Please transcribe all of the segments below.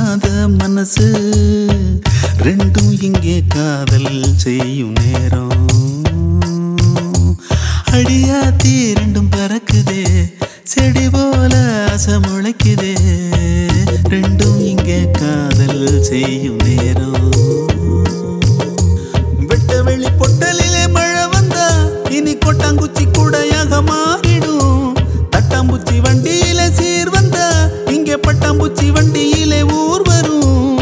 புரியாத மனசு ரெண்டும் இங்கே காதல் செய்யும் நேரம் அடியாத்தி ரெண்டும் பறக்குதே செடி போல ஆசை முளைக்குதே ரெண்டும் இங்கே காதல் செய்யும் நேரம் வெட்ட வெளி பொட்டலிலே மழை வந்தா இனி கொட்டாங்குச்சி கூடையாக மாறிடும் தட்டாம்பூச்சி வண்டியில சீர் வந்தா இங்கே பட்டாம்பூச்சி வண்டியிலே ஊர் வரும்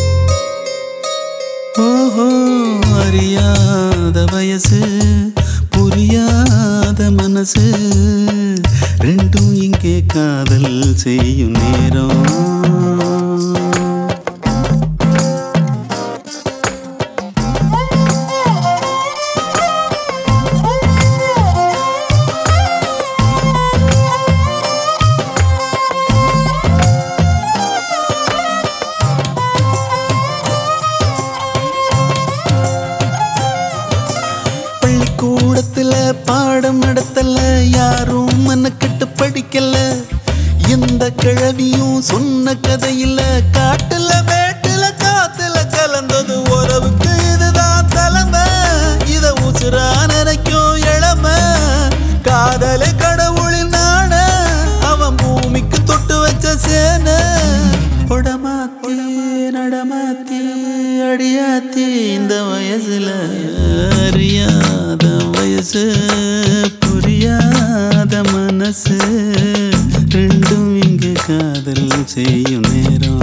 ஓஹோ அறியாத வயசு புரியாத மனசு ரெண்டும் இங்கே காதல் செய்யும் நேரம் பள்ளிக்கூடத்துல பாடம் நடத்தல யாரும் மனக்கட்டு படிக்கல எந்த கிழவியும் சொன்ன கதையில காட்டுல மேட்டுல காத்துல கலந்தது உறவுக்கு இதுதான் தலைமை இத உசுரா நினைக்கும் இளமை காதல கடவுளின் நாண அவன் பூமிக்கு தொட்டு வச்ச சேன உடமாத்தி நடமாத்தி அடியாத்தி இந்த வயசுல அறியாத வயசு புரியாத மனசு ரெண்டும் இங்கு காதல் செய்யும் நேரம்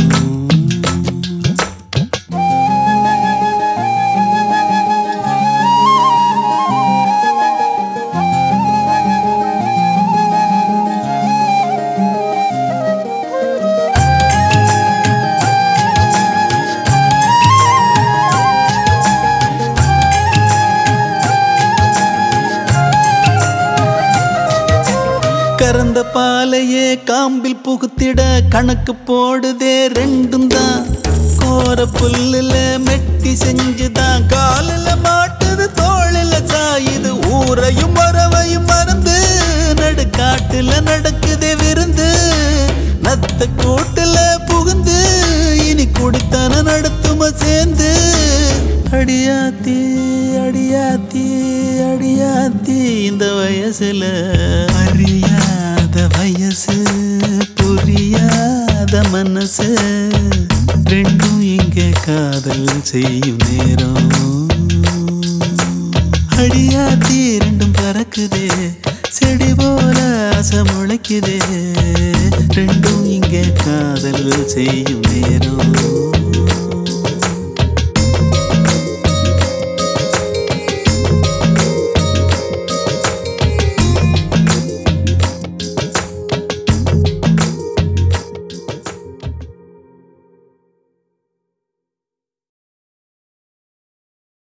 கறந்த பாலையே காம்பில் புகுத்திட கணக்கு போடுதே ரெண்டும் தான் கோர புல்லுல மெட்டி செஞ்சுதான் காலில் மாட்டுது தோளில் சாயுது ஊரையும் மரவையும் மறந்து நடுக்காட்டுல நடக்குதே விருந்து நத்த கூட்டுல புகுந்து இனி குடித்தன நடத்தும சேர்ந்து அடியாத்தி அடியாத்தி அடியாத்தி இந்த வயசுல அறியாத வயசு புரியாத மனசு ரெண்டும் இங்க காதல் செய்யும் நேரம் அடியாத்தி ரெண்டும் பறக்குதே செடி போல ஆசை முளைக்குதே ரெண்டும் இங்க காதல் செய்யும் நேரம்